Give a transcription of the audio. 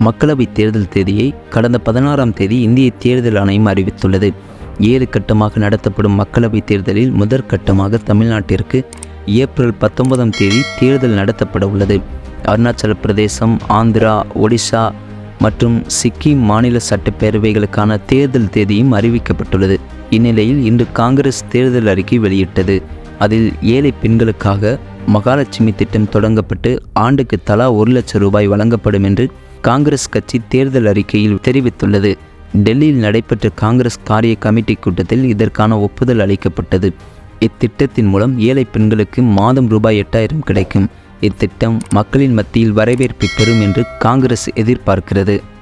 மக்களவைத் தேர்தல் தேதியை கடந்த பதினாறாம் தேதி இந்திய தேர்தல் ஆணையம் அறிவித்துள்ளது ஏழு கட்டமாக நடத்தப்படும் மக்களவைத் தேர்தலில் முதற்கட்டமாக தமிழ்நாட்டிற்கு ஏப்ரல் பத்தொன்பதாம் தேதி தேர்தல் நடத்தப்பட உள்ளது அருணாச்சல பிரதேசம் ஆந்திரா ஒடிசா மற்றும் சிக்கிம் மாநில சட்டப்பேரவைகளுக்கான தேர்தல் தேதியும் அறிவிக்கப்பட்டுள்ளது இந்நிலையில் இன்று காங்கிரஸ் தேர்தல் அறிக்கை வெளியிட்டது அதில் ஏழை பெண்களுக்காக மகாலட்சுமி திட்டம் தொடங்கப்பட்டு ஆண்டுக்கு தலா ஒரு லட்சம் ரூபாய் வழங்கப்படும் என்று காங்கிரஸ் கட்சி தேர்தல் அறிக்கையில் தெரிவித்துள்ளது டெல்லியில் நடைபெற்ற காங்கிரஸ் காரிய கமிட்டி கூட்டத்தில் இதற்கான ஒப்புதல் அளிக்கப்பட்டது இத்திட்டத்தின் மூலம் ஏழை பெண்களுக்கு மாதம் ரூபாய் எட்டாயிரம் கிடைக்கும் இத்திட்டம் மக்களின் மத்தியில் வரவேற்பை பெறும் என்று காங்கிரஸ் எதிர்பார்க்கிறது